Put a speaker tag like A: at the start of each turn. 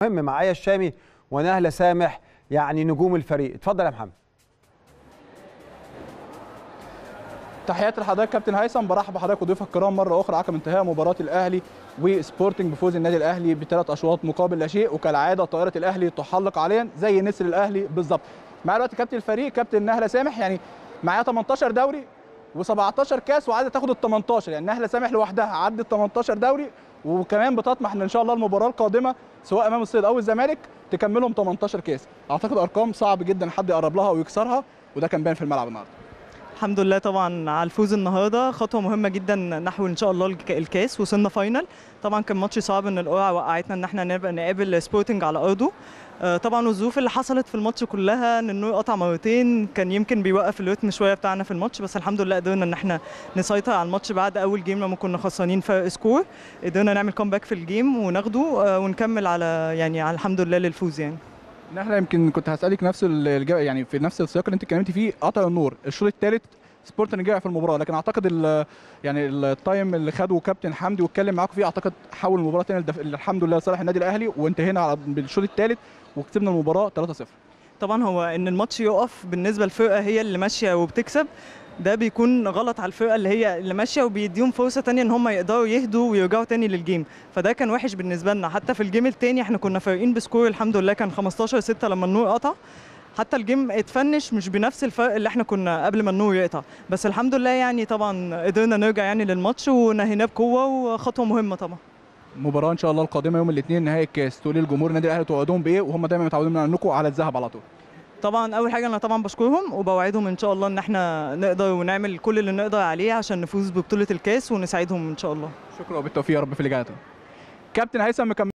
A: مهم معايا الشامي ونهله سامح يعني نجوم الفريق اتفضل يا محمد
B: تحياتي لحضرتك كابتن هيثم برحب بحضرتك وضيوفك الكرام مره اخرى عقب انتهاء مباراه الاهلي وسبورتنج بفوز النادي الاهلي بثلاث اشواط مقابل لا شيء وكالعاده طائره الاهلي تحلق عليا زي نسر الاهلي بالظبط معايا دلوقتي كابتن الفريق كابتن نهله سامح يعني معايا 18 دوري و17 كاس وعايزه تاخد ال 18 يعني نهله سامح لوحدها عدت 18 دوري وكمان بتطمح ان ان شاء الله المباراه القادمه سواء امام الصيد او الزمالك تكملهم 18 كاس اعتقد ارقام صعب جدا حد يقرب لها ويكسرها وده كان باين في الملعب النهارده
C: الحمد لله طبعا على الفوز النهارده خطوه مهمه جدا نحو ان شاء الله الك- الكاس وصلنا فاينل طبعا كان ماتش صعب ان القرعه وقعتنا ان احنا نبقى نقابل سبورتنج على ارضه آه، طبعا والظروف اللي حصلت في الماتش كلها ان النور قطع مرتين كان يمكن بيوقف الريتم شويه بتاعنا في الماتش بس الحمد لله قدرنا ان احنا نسيطر على الماتش بعد اول جيم لما كنا خسرانين فرق سكور قدرنا نعمل كومباك في الجيم وناخده آه، ونكمل على يعني على الحمد لله للفوز يعني
B: نحن يمكن كنت هسالك نفس ال- الجو يعني في نفس السياق اللي انت اتكلمتي فيه قطع النور الشوط الثالث سبورت رجع في المباراه لكن اعتقد ال- يعني التايم اللي خده كابتن حمدي واتكلم معاكم فيه اعتقد حول المباراه تاني لدف- الحمد لله لصالح النادي الاهلي وانتهينا على بالشوط الثالث وكسبنا المباراه 3-0
C: طبعا هو ان الماتش يقف بالنسبه للفرقه هي اللي ماشيه وبتكسب ده بيكون غلط على الفرقه اللي هي اللي ماشيه وبيديهم فرصه تانية ان هم يقدروا يهدوا ويرجعوا تاني للجيم فده كان وحش بالنسبه لنا حتى في الجيم التاني احنا كنا فارقين بسكور الحمد لله كان 15 6 لما النور قطع حتى الجيم اتفنش مش بنفس الفرق اللي احنا كنا قبل ما النور يقطع بس الحمد لله يعني طبعا قدرنا نرجع يعني للماتش ونهيناه بقوه وخطوه مهمه طبعا
B: المباراه ان شاء الله القادمه يوم الاثنين نهائي الكاس تقولي لجمهور النادي الاهلي توعدهم بايه وهم دايما متعودين من عنكم على الذهب على طول
C: طبعا اول حاجه انا طبعا بشكرهم وبوعدهم ان شاء الله ان احنا نقدر ونعمل كل اللي نقدر عليه عشان نفوز ببطوله الكاس ونساعدهم ان شاء الله
B: شكرا وبالتوفيق يا رب في اللي جايه كابتن هيثم مكمل